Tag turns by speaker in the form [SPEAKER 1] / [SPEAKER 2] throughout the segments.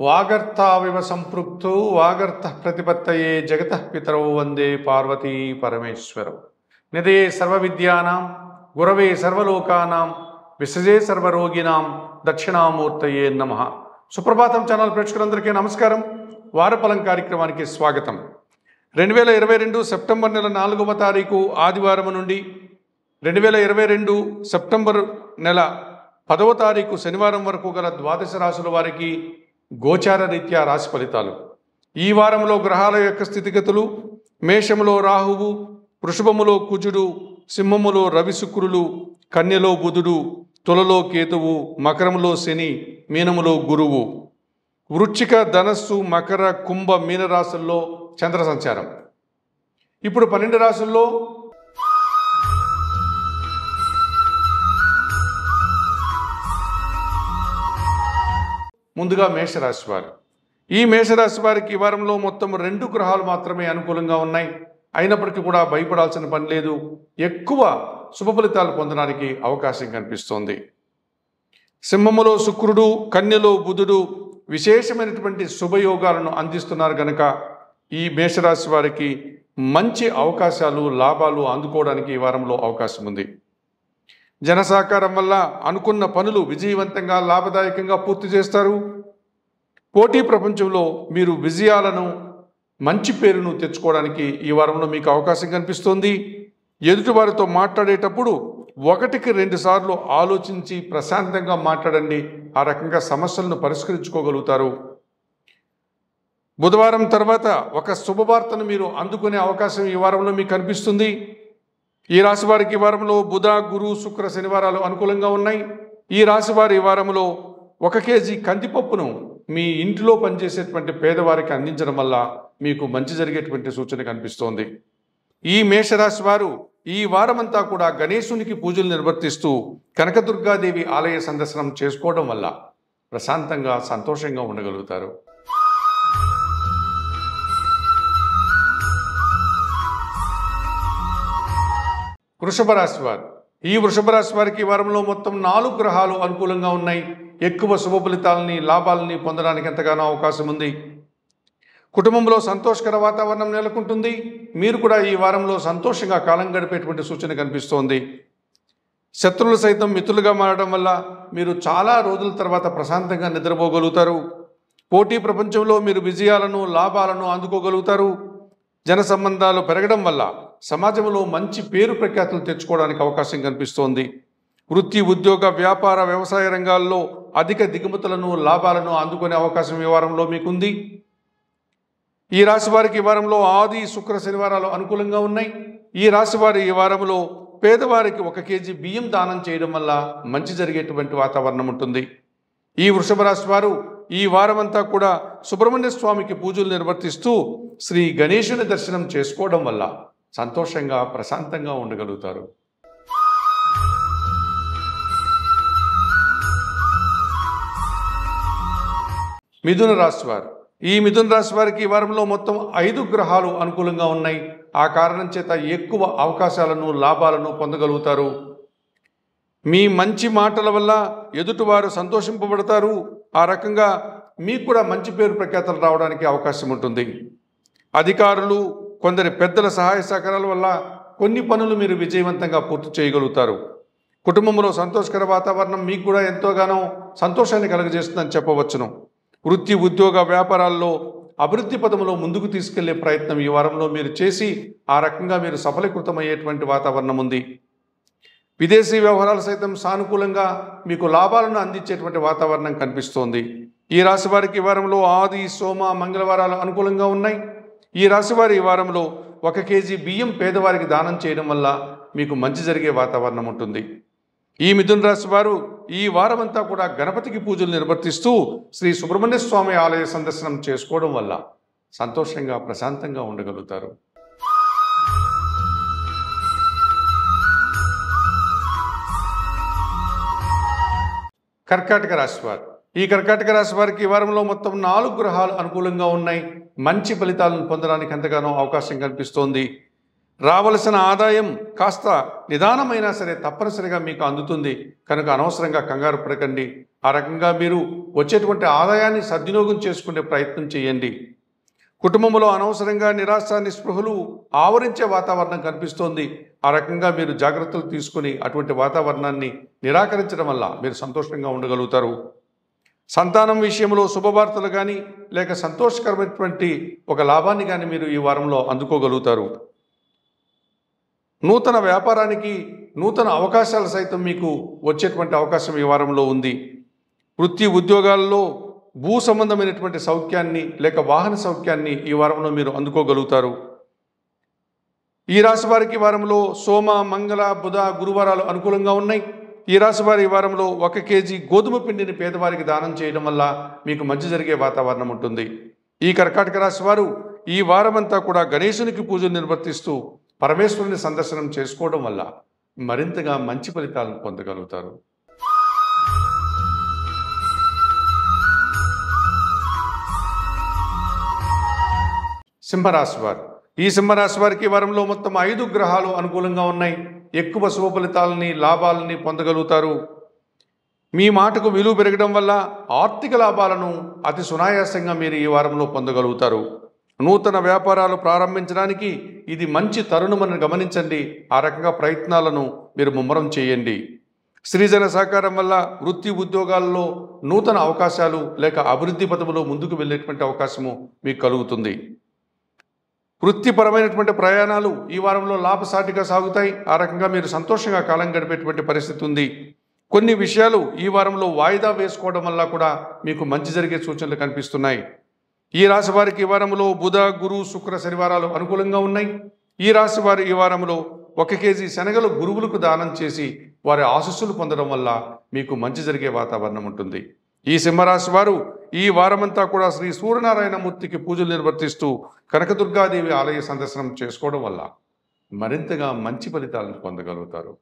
[SPEAKER 1] వాగర్తావివ సంపృక్తు వాగర్త ప్రతిపత్తయే జగత పితరౌ వందే పార్వతీ పరమేశ్వరౌ నిదయే సర్వవిద్యానాం గురవే సర్వలోకానాం విసజే సర్వరోగినాం దక్షిణామూర్తయే నమ సుప్రభాతం ఛానల్ ప్రేక్షకులందరికీ నమస్కారం వారఫలం కార్యక్రమానికి స్వాగతం రెండు వేల ఇరవై రెండు సెప్టెంబర్ నెల నాలుగవ తారీఖు ఆదివారం నుండి రెండు వేల ఇరవై రెండు సెప్టెంబర్ నెల పదవ తారీఖు శనివారం వరకు గల ద్వాదశ రాశుల వారికి గోచార రీత్యా రాశి ఫలితాలు ఈ వారంలో గ్రహాల యొక్క స్థితిగతులు మేషములో రాహువు వృషభములో కుజుడు సింహములో రవి శుక్రులు కన్యలో బుధుడు తులలో కేతువు మకరములో శని మీనములో గురువు వృచ్చిక ధనస్సు మకర కుంభ మీన రాశుల్లో చంద్ర సంచారం ఇప్పుడు పన్నెండు రాశుల్లో ముందుగా మేషరాశి వారు ఈ మేషరాశి వారికి ఈ వారంలో మొత్తం రెండు గ్రహాలు మాత్రమే అనుకూలంగా ఉన్నాయి అయినప్పటికీ కూడా భయపడాల్సిన పని లేదు ఎక్కువ శుభ ఫలితాలు పొందడానికి అవకాశం కనిపిస్తోంది సింహములో శుక్రుడు కన్యలో బుధుడు విశేషమైనటువంటి శుభయోగాలను అందిస్తున్నారు గనక ఈ మేషరాశి వారికి మంచి అవకాశాలు లాభాలు అందుకోవడానికి ఈ వారంలో అవకాశం ఉంది జన సహకారం వల్ల అనుకున్న పనులు విజయవంతంగా లాభదాయకంగా పూర్తి చేస్తారు పోటీ ప్రపంచంలో మీరు విజయాలను మంచి పేరును తెచ్చుకోవడానికి ఈ వారంలో మీకు అవకాశం కనిపిస్తోంది ఎదుటివారితో మాట్లాడేటప్పుడు ఒకటికి రెండు సార్లు ఆలోచించి ప్రశాంతంగా మాట్లాడండి ఆ రకంగా సమస్యలను పరిష్కరించుకోగలుగుతారు బుధవారం తర్వాత ఒక శుభవార్తను మీరు అందుకునే అవకాశం ఈ వారంలో మీకు కనిపిస్తుంది ఈ రాశి వారికి ఈ వారంలో బుధ గురు శుక్ర శనివారాలు అనుకూలంగా ఉన్నాయి ఈ రాశి వారి ఈ వారంలో ఒక కేజీ కందిపప్పును మీ ఇంటిలో పనిచేసేటువంటి పేదవారికి అందించడం వల్ల మీకు మంచి జరిగేటువంటి సూచన కనిపిస్తోంది ఈ మేషరాశి వారు ఈ వారమంతా కూడా గణేశునికి పూజలు నిర్వర్తిస్తూ కనకదుర్గాదేవి ఆలయ సందర్శనం చేసుకోవడం వల్ల ప్రశాంతంగా సంతోషంగా ఉండగలుగుతారు వృషభ రాశి వారు ఈ వృషభ రాశి వారికి ఈ వారంలో మొత్తం నాలుగు గ్రహాలు అనుకూలంగా ఉన్నాయి ఎక్కువ శుభ ఫలితాలని లాభాలని పొందడానికి ఎంతగానో అవకాశం ఉంది కుటుంబంలో సంతోషకర వాతావరణం నెలకొంటుంది మీరు కూడా ఈ వారంలో సంతోషంగా కాలం గడిపేటువంటి సూచన కనిపిస్తోంది శత్రువులు సైతం మిత్రులుగా మారడం వల్ల మీరు చాలా రోజుల తర్వాత ప్రశాంతంగా నిద్రపోగలుగుతారు పోటీ ప్రపంచంలో మీరు విజయాలను లాభాలను అందుకోగలుగుతారు జన సంబంధాలు పెరగడం వల్ల సమాజంలో మంచి పేరు ప్రఖ్యాతులు తెచ్చుకోవడానికి అవకాశం కనిపిస్తోంది వృత్తి ఉద్యోగ వ్యాపార వ్యవసాయ రంగాల్లో అధిక దిగుమతులను లాభాలను అందుకునే అవకాశం ఈ వారంలో మీకుంది ఈ రాశి వారికి ఈ వారంలో ఆది శుక్ర శనివారాలు అనుకూలంగా ఉన్నాయి ఈ రాశి వారి ఈ వారంలో పేదవారికి ఒక కేజీ బియ్యం దానం చేయడం వల్ల మంచి జరిగేటువంటి వాతావరణం ఉంటుంది ఈ వృషభ రాశి వారు ఈ వారమంతా కూడా సుబ్రహ్మణ్య స్వామికి పూజలు నిర్వర్తిస్తూ శ్రీ గణేశుని దర్శనం చేసుకోవడం వల్ల సంతోషంగా ప్రశాంతంగా ఉండగలుగుతారు మిథున రాశి వారు ఈ మిథున రాశి వారికి ఈ వారంలో మొత్తం ఐదు గ్రహాలు అనుకూలంగా ఉన్నాయి ఆ కారణం చేత ఎక్కువ అవకాశాలను లాభాలను పొందగలుగుతారు మీ మంచి మాటల వల్ల ఎదుటివారు సంతోషింపబడతారు ఆ రకంగా మీకు కూడా మంచి పేరు ప్రఖ్యాతలు రావడానికి అవకాశం ఉంటుంది అధికారులు కొందరి పెద్దల సహాయ సహకారాల వల్ల కొన్ని పనులు మీరు విజయవంతంగా పూర్తి చేయగలుగుతారు కుటుంబంలో సంతోషకర వాతావరణం మీకు కూడా ఎంతోగానో సంతోషాన్ని కలుగజేస్తుందని చెప్పవచ్చును వృత్తి ఉద్యోగ వ్యాపారాల్లో అభివృద్ధి పదములో ముందుకు తీసుకెళ్లే ప్రయత్నం ఈ వారంలో మీరు చేసి ఆ రకంగా మీరు సఫలీకృతమయ్యేటువంటి వాతావరణం ఉంది విదేశీ వ్యవహారాలు సైతం సానుకూలంగా మీకు లాభాలను అందించేటువంటి వాతావరణం కనిపిస్తోంది ఈ రాశి వారికి ఈ వారంలో ఆది సోమ మంగళవారాలు అనుకూలంగా ఉన్నాయి ఈ రాశి వారి ఈ వారంలో ఒక కేజీ బియ్యం పేదవారికి దానం చేయడం వల్ల మీకు మంచి జరిగే వాతావరణం ఉంటుంది ఈ మిథున రాశి వారు ఈ వారమంతా కూడా గణపతికి పూజలు నిర్వర్తిస్తూ శ్రీ సుబ్రహ్మణ్య స్వామి ఆలయ సందర్శనం చేసుకోవడం వల్ల సంతోషంగా ప్రశాంతంగా ఉండగలుగుతారు కర్కాటక రాశి వారు ఈ కర్కాటక రాశి వారికి ఈ వారంలో మొత్తం నాలుగు గ్రహాలు అనుకూలంగా ఉన్నాయి మంచి ఫలితాలను పొందడానికి ఎంతగానో అవకాశం కనిపిస్తోంది రావలసిన ఆదాయం కాస్త నిదానమైనా సరే తప్పనిసరిగా మీకు అందుతుంది కనుక అనవసరంగా కంగారు పడకండి ఆ రకంగా మీరు వచ్చేటువంటి ఆదాయాన్ని సద్వినియోగం చేసుకునే ప్రయత్నం చేయండి కుటుంబంలో అనవసరంగా నిరాశ నిస్పృహలు ఆవరించే వాతావరణం కనిపిస్తోంది ఆ రకంగా మీరు జాగ్రత్తలు తీసుకుని అటువంటి వాతావరణాన్ని నిరాకరించడం వల్ల మీరు సంతోషంగా ఉండగలుగుతారు సంతానం విషయంలో శుభవార్తలు కానీ లేక సంతోషకరమైనటువంటి ఒక లాభాన్ని కానీ మీరు ఈ వారంలో అందుకోగలుగుతారు నూతన వ్యాపారానికి నూతన అవకాశాలు సైతం మీకు వచ్చేటువంటి అవకాశం ఈ వారంలో ఉంది వృత్తి ఉద్యోగాల్లో భూ సంబంధమైనటువంటి సౌఖ్యాన్ని లేక వాహన సౌఖ్యాన్ని ఈ వారంలో మీరు అందుకోగలుగుతారు ఈ రాశి వారికి ఈ వారంలో సోమ మంగళ బుధ గురువారాలు అనుకూలంగా ఉన్నాయి ఈ రాశి వారి ఈ వారంలో ఒక కేజీ గోధుమ పిండిని పేదవారికి దానం చేయడం వల్ల మీకు మంచి జరిగే వాతావరణం ఉంటుంది ఈ కర్కాటక రాశి వారు ఈ వారమంతా కూడా గణేశునికి పూజలు నిర్వర్తిస్తూ పరమేశ్వరుని సందర్శనం చేసుకోవడం వల్ల మరింతగా మంచి ఫలితాలను పొందగలుగుతారు సింహరాశి వారు ఈ సింహరాశి వారికి ఈ వారంలో మొత్తం ఐదు గ్రహాలు అనుకూలంగా ఉన్నాయి ఎక్కువ శుభ ఫలితాలని లాభాలని పొందగలుగుతారు మీ మాటకు విలువ పెరగడం వల్ల ఆర్థిక లాభాలను అతి సునాయాసంగా మీరు ఈ వారంలో పొందగలుగుతారు నూతన వ్యాపారాలు ప్రారంభించడానికి ఇది మంచి తరుణమని గమనించండి ఆ రకంగా ప్రయత్నాలను మీరు ముమ్మరం చేయండి శ్రీజన సహకారం వల్ల వృత్తి ఉద్యోగాల్లో నూతన అవకాశాలు లేక అభివృద్ధి పదవులో ముందుకు వెళ్ళేటువంటి అవకాశము మీకు కలుగుతుంది వృత్తిపరమైనటువంటి ప్రయాణాలు ఈ వారంలో లాభసాటిగా సాగుతాయి ఆ రకంగా మీరు సంతోషంగా కాలం గడిపేటువంటి పరిస్థితి ఉంది కొన్ని విషయాలు ఈ వారంలో వాయిదా వేసుకోవడం వల్ల కూడా మీకు మంచి జరిగే సూచనలు కనిపిస్తున్నాయి ఈ రాశి వారికి ఈ వారంలో బుధ గురు శుక్ర శనివారాలు అనుకూలంగా ఉన్నాయి ఈ రాశి వారి ఈ వారంలో ఒక కేజీ శనగలు గురువులకు దానం చేసి వారి ఆశస్సులు పొందడం వల్ల మీకు మంచి జరిగే వాతావరణం ఉంటుంది ఈ సింహరాశి వారు ఈ వారమంతా కూడా శ్రీ సూర్యనారాయణమూర్తికి పూజలు నిర్వర్తిస్తూ కనకదుర్గాదేవి ఆలయ సందర్శనం చేసుకోవడం వల్ల మరింతగా మంచి ఫలితాలను పొందగలుగుతారు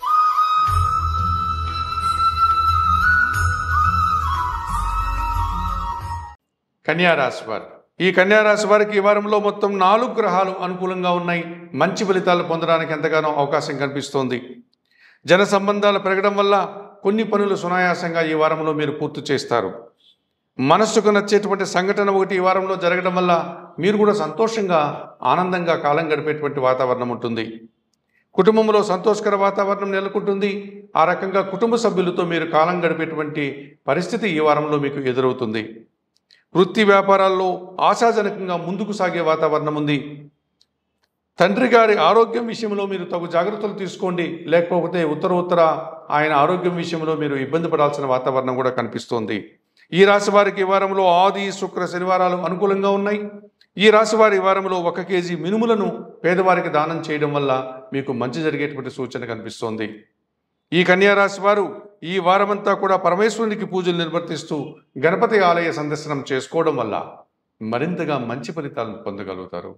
[SPEAKER 1] కన్యారాశి వారు ఈ కన్యారాశి వారికి ఈ వారంలో మొత్తం నాలుగు గ్రహాలు అనుకూలంగా ఉన్నాయి మంచి ఫలితాలు పొందడానికి ఎంతగానో అవకాశం కనిపిస్తోంది జన సంబంధాలు పెరగడం వల్ల కొన్ని పనులు సునాయాసంగా ఈ వారంలో మీరు పూర్తి చేస్తారు మనస్సుకు నచ్చేటువంటి సంఘటన ఒకటి ఈ వారంలో జరగడం వల్ల మీరు కూడా సంతోషంగా ఆనందంగా కాలం గడిపేటువంటి వాతావరణం ఉంటుంది కుటుంబంలో సంతోషకర వాతావరణం నెలకొంటుంది ఆ రకంగా కుటుంబ సభ్యులతో మీరు కాలం గడిపేటువంటి పరిస్థితి ఈ వారంలో మీకు ఎదురవుతుంది వృత్తి వ్యాపారాల్లో ఆశాజనకంగా ముందుకు సాగే వాతావరణం ఉంది తండ్రి గారి ఆరోగ్యం విషయంలో మీరు తగు జాగ్రత్తలు తీసుకోండి లేకపోతే ఉత్తర ఉత్తర ఆయన ఆరోగ్యం విషయంలో మీరు ఇబ్బంది పడాల్సిన వాతావరణం కూడా కనిపిస్తోంది ఈ రాశి వారికి ఈ వారంలో ఆది శుక్ర శనివారాలు అనుకూలంగా ఉన్నాయి ఈ రాశి వారి ఈ వారంలో ఒక కేజీ మినుములను పేదవారికి దానం చేయడం వల్ల మీకు మంచి జరిగేటువంటి సూచన కనిపిస్తోంది ఈ కన్యా రాశి వారు ఈ వారమంతా కూడా పరమేశ్వరునికి పూజలు నిర్వర్తిస్తూ గణపతి ఆలయ సందర్శనం చేసుకోవడం వల్ల మరింతగా మంచి ఫలితాలను పొందగలుగుతారు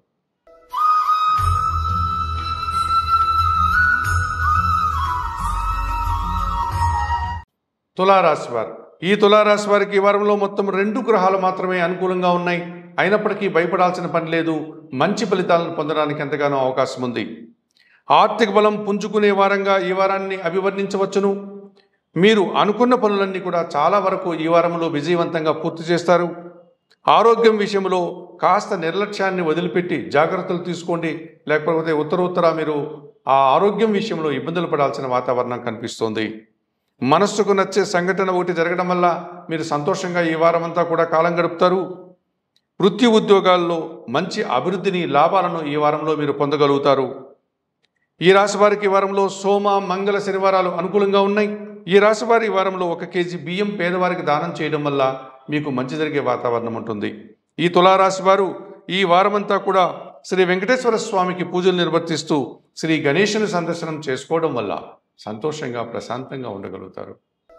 [SPEAKER 1] తులారాశి వారు ఈ తులారాశి వారికి ఈ వారంలో మొత్తం రెండు గ్రహాలు మాత్రమే అనుకూలంగా ఉన్నాయి అయినప్పటికీ భయపడాల్సిన పని లేదు మంచి ఫలితాలను పొందడానికి ఎంతగానో అవకాశం ఉంది ఆర్థిక బలం పుంజుకునే వారంగా ఈ వారాన్ని అభివర్ణించవచ్చును మీరు అనుకున్న పనులన్నీ కూడా చాలా వరకు ఈ వారంలో విజయవంతంగా పూర్తి చేస్తారు ఆరోగ్యం విషయంలో కాస్త నిర్లక్ష్యాన్ని వదిలిపెట్టి జాగ్రత్తలు తీసుకోండి లేకపోతే ఉత్తర ఉత్తర మీరు ఆ ఆరోగ్యం విషయంలో ఇబ్బందులు పడాల్సిన వాతావరణం కనిపిస్తోంది మనస్సుకు నచ్చే సంఘటన ఒకటి జరగడం వల్ల మీరు సంతోషంగా ఈ వారమంతా కూడా కాలం గడుపుతారు వృత్తి ఉద్యోగాల్లో మంచి అభివృద్ధిని లాభాలను ఈ వారంలో మీరు పొందగలుగుతారు ఈ రాశి వారికి ఈ వారంలో సోమ మంగళ శనివారాలు అనుకూలంగా ఉన్నాయి ఈ రాశి వారి ఈ వారంలో ఒక కేజీ బియ్యం పేదవారికి దానం చేయడం వల్ల మీకు మంచి జరిగే వాతావరణం ఉంటుంది ఈ తులారాశి వారు ఈ వారమంతా కూడా శ్రీ వెంకటేశ్వర స్వామికి పూజలు నిర్వర్తిస్తూ శ్రీ గణేశుని సందర్శనం చేసుకోవడం వల్ల సంతోషంగా ప్రశాంతంగా ఉండగలుగుతారు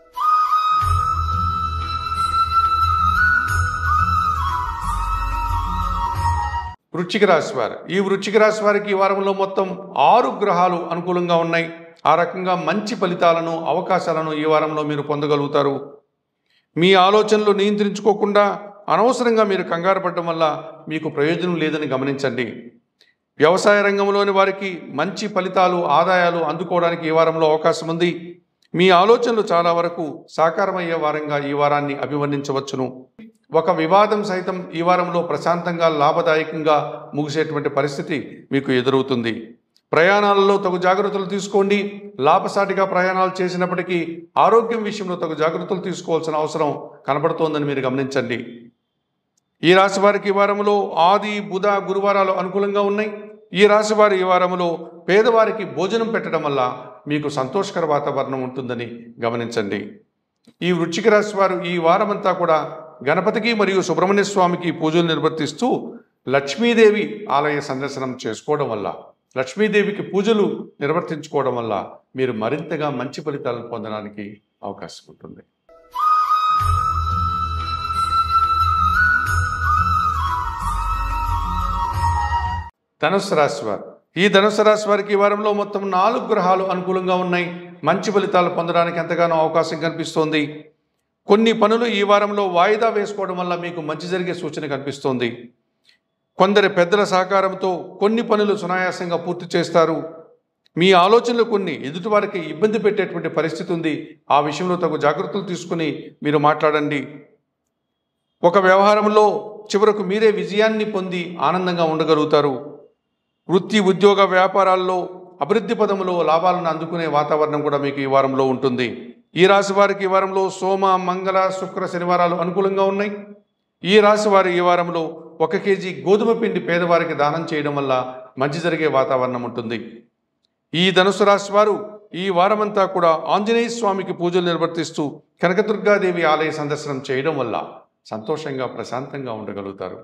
[SPEAKER 1] వృశ్చిక రాశి వారు ఈ వృశ్చిక రాశి వారికి ఈ వారంలో మొత్తం ఆరు గ్రహాలు అనుకూలంగా ఉన్నాయి ఆ రకంగా మంచి ఫలితాలను అవకాశాలను ఈ వారంలో మీరు పొందగలుగుతారు మీ ఆలోచనలు నియంత్రించుకోకుండా అనవసరంగా మీరు కంగారు పడడం వల్ల మీకు ప్రయోజనం లేదని గమనించండి వ్యవసాయ రంగంలోని వారికి మంచి ఫలితాలు ఆదాయాలు అందుకోవడానికి ఈ వారంలో అవకాశం ఉంది మీ ఆలోచనలు చాలా వరకు సాకారమయ్యే వారంగా ఈ వారాన్ని అభివర్ణించవచ్చును ఒక వివాదం సైతం ఈ వారంలో ప్రశాంతంగా లాభదాయకంగా ముగిసేటువంటి పరిస్థితి మీకు ఎదురవుతుంది ప్రయాణాలలో తగు జాగ్రత్తలు తీసుకోండి లాభసాటిగా ప్రయాణాలు చేసినప్పటికీ ఆరోగ్యం విషయంలో తగు జాగ్రత్తలు తీసుకోవాల్సిన అవసరం కనబడుతోందని మీరు గమనించండి ఈ రాశి వారికి ఈ వారంలో ఆది బుధ గురువారాలు అనుకూలంగా ఉన్నాయి ఈ రాశి వారి ఈ వారంలో పేదవారికి భోజనం పెట్టడం వల్ల మీకు సంతోషకర వాతావరణం ఉంటుందని గమనించండి ఈ వృశ్చిక రాశి వారు ఈ వారమంతా కూడా గణపతికి మరియు సుబ్రహ్మణ్య స్వామికి పూజలు నిర్వర్తిస్తూ లక్ష్మీదేవి ఆలయ సందర్శనం చేసుకోవడం వల్ల లక్ష్మీదేవికి పూజలు నిర్వర్తించుకోవడం వల్ల మీరు మరింతగా మంచి ఫలితాలను పొందడానికి అవకాశం ఉంటుంది ధనుస్సు రాశి వారు ఈ ధనుస్సు రాశి వారికి ఈ వారంలో మొత్తం నాలుగు గ్రహాలు అనుకూలంగా ఉన్నాయి మంచి ఫలితాలు పొందడానికి ఎంతగానో అవకాశం కనిపిస్తోంది కొన్ని పనులు ఈ వారంలో వాయిదా వేసుకోవడం వల్ల మీకు మంచి జరిగే సూచన కనిపిస్తోంది కొందరి పెద్దల సహకారంతో కొన్ని పనులు సునాయాసంగా పూర్తి చేస్తారు మీ ఆలోచనలు కొన్ని ఎదుటివారికి ఇబ్బంది పెట్టేటువంటి పరిస్థితి ఉంది ఆ విషయంలో తగు జాగ్రత్తలు తీసుకుని మీరు మాట్లాడండి ఒక వ్యవహారంలో చివరకు మీరే విజయాన్ని పొంది ఆనందంగా ఉండగలుగుతారు వృత్తి ఉద్యోగ వ్యాపారాల్లో అభివృద్ధి పదములో లాభాలను అందుకునే వాతావరణం కూడా మీకు ఈ వారంలో ఉంటుంది ఈ రాశి వారికి ఈ వారంలో సోమ మంగళ శుక్ర శనివారాలు అనుకూలంగా ఉన్నాయి ఈ రాశి వారి ఈ వారంలో ఒక కేజీ గోధుమ పిండి పేదవారికి దానం చేయడం వల్ల మంచి జరిగే వాతావరణం ఉంటుంది ఈ ధనుసు రాశి వారు ఈ వారమంతా కూడా ఆంజనేయ స్వామికి పూజలు నిర్వర్తిస్తూ కనకదుర్గాదేవి ఆలయ సందర్శనం చేయడం వల్ల సంతోషంగా ప్రశాంతంగా ఉండగలుగుతారు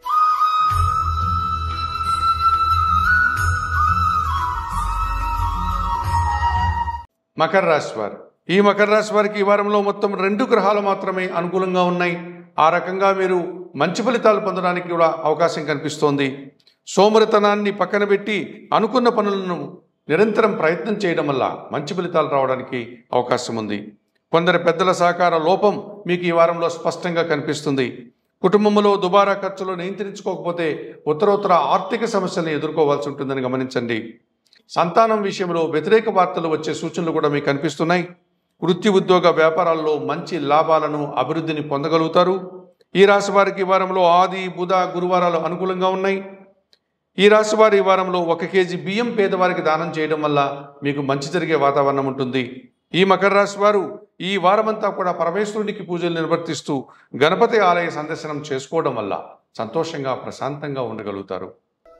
[SPEAKER 1] మకర రాశి వారు ఈ మకర రాశి వారికి ఈ వారంలో మొత్తం రెండు గ్రహాలు మాత్రమే అనుకూలంగా ఉన్నాయి ఆ రకంగా మీరు మంచి ఫలితాలు పొందడానికి కూడా అవకాశం కనిపిస్తోంది సోమరితనాన్ని పక్కన పెట్టి అనుకున్న పనులను నిరంతరం ప్రయత్నం చేయడం వల్ల మంచి ఫలితాలు రావడానికి అవకాశం ఉంది కొందరి పెద్దల సహకార లోపం మీకు ఈ వారంలో స్పష్టంగా కనిపిస్తుంది కుటుంబంలో దుబారా ఖర్చులు నియంత్రించుకోకపోతే ఉత్తరోత్తర ఆర్థిక సమస్యలను ఎదుర్కోవాల్సి ఉంటుందని గమనించండి సంతానం విషయంలో వ్యతిరేక వార్తలు వచ్చే సూచనలు కూడా మీకు కనిపిస్తున్నాయి వృత్తి ఉద్యోగ వ్యాపారాల్లో మంచి లాభాలను అభివృద్ధిని పొందగలుగుతారు ఈ రాశి వారికి ఈ వారంలో ఆది బుధ గురువారాలు అనుకూలంగా ఉన్నాయి ఈ రాశి వారి ఈ వారంలో ఒక కేజీ బియ్యం పేదవారికి దానం చేయడం వల్ల మీకు మంచి జరిగే వాతావరణం ఉంటుంది ఈ మకర రాశి వారు ఈ వారమంతా కూడా పరమేశ్వరునికి పూజలు నిర్వర్తిస్తూ గణపతి ఆలయ సందర్శనం చేసుకోవడం వల్ల సంతోషంగా ప్రశాంతంగా ఉండగలుగుతారు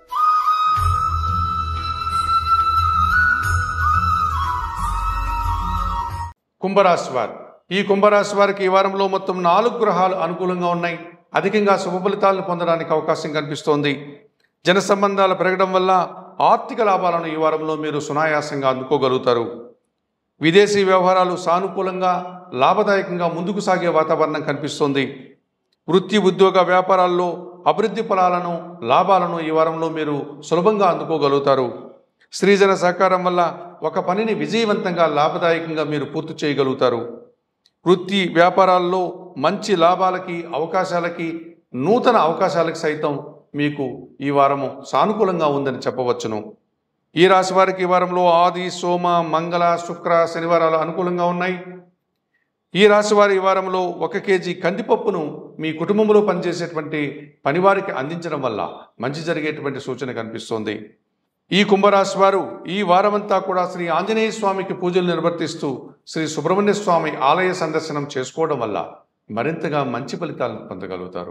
[SPEAKER 1] కుంభరాశి వారు ఈ కుంభరాశి వారికి ఈ వారంలో మొత్తం నాలుగు గ్రహాలు అనుకూలంగా ఉన్నాయి అధికంగా శుభ ఫలితాలను పొందడానికి అవకాశం కనిపిస్తోంది జన సంబంధాలు పెరగడం వల్ల ఆర్థిక లాభాలను ఈ వారంలో మీరు సునాయాసంగా అందుకోగలుగుతారు విదేశీ వ్యవహారాలు సానుకూలంగా లాభదాయకంగా ముందుకు సాగే వాతావరణం కనిపిస్తోంది వృత్తి ఉద్యోగ వ్యాపారాల్లో అభివృద్ధి ఫలాలను లాభాలను ఈ వారంలో మీరు సులభంగా అందుకోగలుగుతారు స్త్రీజన సహకారం వల్ల ఒక పనిని విజయవంతంగా లాభదాయకంగా మీరు పూర్తి చేయగలుగుతారు వృత్తి వ్యాపారాల్లో మంచి లాభాలకి అవకాశాలకి నూతన అవకాశాలకు సైతం మీకు ఈ వారము సానుకూలంగా ఉందని చెప్పవచ్చును ఈ రాశి వారికి ఈ వారంలో ఆది సోమ మంగళ శుక్ర శనివారాలు అనుకూలంగా ఉన్నాయి ఈ రాశి వారి ఈ వారంలో ఒక కేజీ కందిపప్పును మీ కుటుంబంలో పనిచేసేటువంటి పనివారికి అందించడం వల్ల మంచి జరిగేటువంటి సూచన కనిపిస్తోంది ఈ కుంభరాశి వారు ఈ వారమంతా కూడా శ్రీ ఆంజనేయ స్వామికి పూజలు నిర్వర్తిస్తూ శ్రీ సుబ్రహ్మణ్య స్వామి ఆలయ సందర్శనం చేసుకోవడం వల్ల మరింతగా మంచి ఫలితాలను పొందగలుగుతారు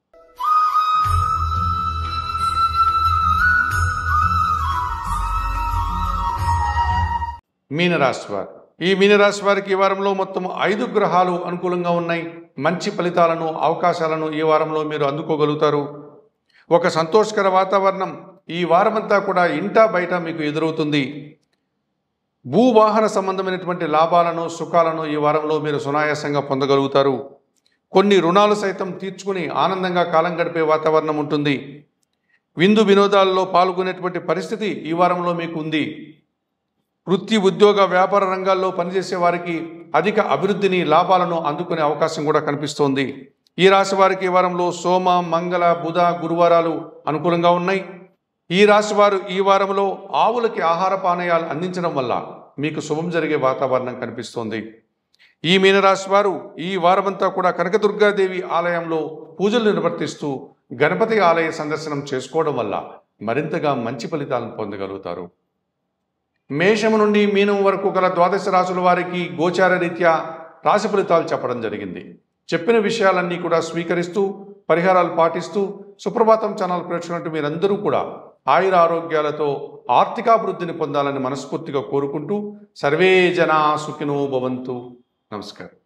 [SPEAKER 1] మీనరాశి వారు ఈ మీనరాశి వారికి ఈ వారంలో మొత్తం ఐదు గ్రహాలు అనుకూలంగా ఉన్నాయి మంచి ఫలితాలను అవకాశాలను ఈ వారంలో మీరు అందుకోగలుగుతారు ఒక సంతోషకర వాతావరణం ఈ వారమంతా కూడా ఇంటా బయట మీకు ఎదురవుతుంది భూవాహన సంబంధమైనటువంటి లాభాలను సుఖాలను ఈ వారంలో మీరు సునాయాసంగా పొందగలుగుతారు కొన్ని రుణాలు సైతం తీర్చుకుని ఆనందంగా కాలం గడిపే వాతావరణం ఉంటుంది విందు వినోదాల్లో పాల్గొనేటువంటి పరిస్థితి ఈ వారంలో మీకు ఉంది వృత్తి ఉద్యోగ వ్యాపార రంగాల్లో పనిచేసే వారికి అధిక అభివృద్ధిని లాభాలను అందుకునే అవకాశం కూడా కనిపిస్తోంది ఈ రాశి వారికి ఈ వారంలో సోమ మంగళ బుధ గురువారాలు అనుకూలంగా ఉన్నాయి ఈ రాశి వారు ఈ వారంలో ఆవులకి ఆహార పానీయాలు అందించడం వల్ల మీకు శుభం జరిగే వాతావరణం కనిపిస్తోంది ఈ మీనరాశి వారు ఈ వారమంతా కూడా కనకదుర్గాదేవి ఆలయంలో పూజలు నిర్వర్తిస్తూ గణపతి ఆలయ సందర్శనం చేసుకోవడం వల్ల మరింతగా మంచి ఫలితాలను పొందగలుగుతారు మేషము నుండి మీనం వరకు గల ద్వాదశ రాశుల వారికి గోచార రీత్యా రాశి ఫలితాలు చెప్పడం జరిగింది చెప్పిన విషయాలన్నీ కూడా స్వీకరిస్తూ పరిహారాలు పాటిస్తూ సుప్రభాతం ఛానల్ ప్రేక్షకున్నట్టు మీరందరూ కూడా ఆయుర ఆరోగ్యాలతో ఆర్థికాభివృద్ధిని పొందాలని మనస్ఫూర్తిగా కోరుకుంటూ సర్వే జనా సుఖినో భవంతు నమస్కారం